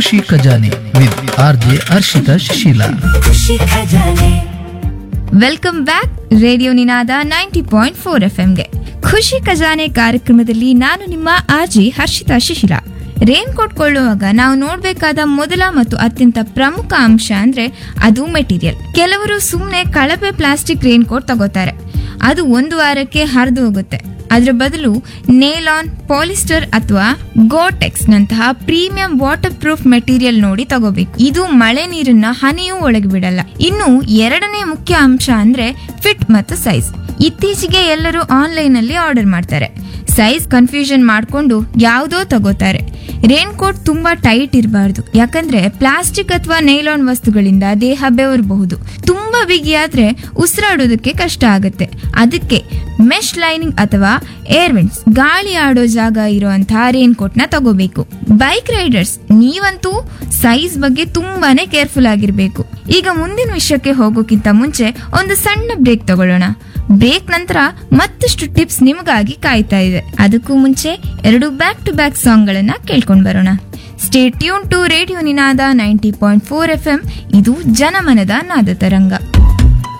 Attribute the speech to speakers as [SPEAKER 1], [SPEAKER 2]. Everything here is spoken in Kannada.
[SPEAKER 1] ಖುಷಿ Khajane with R J Harshitha Shisheela
[SPEAKER 2] Khushi Khajane
[SPEAKER 3] welcome back radio Ninada ninety point four F ಎಂಗೆ ಖುಷಿ ಖಜಾನೆ ಕಾರ್ಯಕ್ರಮದಲ್ಲಿ ನಾನು ನಿಮ್ಮ RJ Harshitha Shishila raincoat ಕೊಳ್ಳುವಾಗ ನಾವು ನೋಡ್ಬೇಕಾದ ಮೊದಲ ಮತ್ತು ಅತ್ಯಂತ ಪ್ರಮುಖ ಅಂಶ ಅಂದ್ರೆ ಅದು ಮೆಟೀರಿಯಲ್ ಕೆಲವರು ಸುಮ್ಮನೆ ಕಳಪೆ ಪ್ಲಾಸ್ಟಿಕ್ ರೇನ್ ಕೋಟ್ ತಗೋತಾರೆ ಅದು ಒಂದು ವಾರಕ್ಕೆ ಹರಿದು ಹೋಗುತ್ತೆ ಅದರ ಬದಲು ನೇಲಾನ್ ಪಾಲಿಸ್ಟರ್ ಅಥವಾ ಗೋಟೆಕ್ಸ್ ನಂತಹ ಪ್ರೀಮಿಯಂ ವಾಟರ್ ಪ್ರೂಫ್ ಮೆಟೀರಿಯಲ್ ನೋಡಿ ತಗೋಬೇಕು ಇದು ಮಳೆ ನೀರನ್ನ ಹನಿಯೂ ಒಳಗೆ ಬಿಡಲ್ಲ ಇನ್ನು ಎರಡನೇ ಮುಖ್ಯ ಅಂಶ ಅಂದ್ರೆ ಫಿಟ್ ಮತ್ತು ಸೈಜ್ ಇತ್ತೀಚೆಗೆ ಎಲ್ಲರೂ ಆನ್ಲೈನ್ ಅಲ್ಲಿ ಆರ್ಡರ್ ಮಾಡ್ತಾರೆ ಸೈಜ್ ಕನ್ಫ್ಯೂಷನ್ ಮಾಡ್ಕೊಂಡು ಯಾವುದೋ ತಗೋತಾರೆ ರೇನ್ ಕೋಟ್ ತುಂಬಾ ಟೈಟ್ ಇರಬಾರ್ದು ಯಾಕಂದ್ರೆ ಪ್ಲಾಸ್ಟಿಕ್ ಅಥವಾ ನೈಲಾನ್ ವಸ್ತುಗಳಿಂದ ದೇಹ ಬೆವರಬಹುದು ತುಂಬಾ ಬಿಗಿಯಾದ್ರೆ ಉಸಿರಾಡೋದಕ್ಕೆ ಕಷ್ಟ ಆಗುತ್ತೆ ಅದಕ್ಕೆ ಮೆಶ್ ಲೈನಿಂಗ್ ಅಥವಾ ಏರ್ ವಿಂಡ್ಸ್ ಗಾಳಿ ಆಡೋ ಜಾಗ ಇರುವಂತಹ ರೇನ್ ಕೋಟ್ ನ ತಗೋಬೇಕು ಬೈಕ್ ರೈಡರ್ಸ್ ನೀವಂತೂ ಸೈಜ್ ಬಗ್ಗೆ ತುಂಬಾನೇ ಕೇರ್ಫುಲ್ ಆಗಿರ್ಬೇಕು ಈಗ ಮುಂದಿನ ವಿಷಯಕ್ಕೆ ಹೋಗೋಕ್ಕಿಂತ ಮುಂಚೆ ಒಂದು ಸಣ್ಣ ಬ್ರೇಕ್ ತಗೊಳ್ಳೋಣ ಬ್ರೇಕ್ ನಂತರ ಮತ್ತಷ್ಟು ಟಿಪ್ಸ್ ನಿಮಗಾಗಿ ಕಾಯ್ತಾ ಇದೆ ಅದಕ್ಕೂ ಮುಂಚೆ ಎರಡು ಬ್ಯಾಕ್ ಟು ಬ್ಯಾಕ್ ಸಾಂಗ್ ಗಳನ್ನ ಕೇಳ್ಕೊಂಡ್ ಬರೋಣ stay tune to radio Ninada ninety point four F M ಇದು ಜನಮನದ ನಾದ ತರಂಗ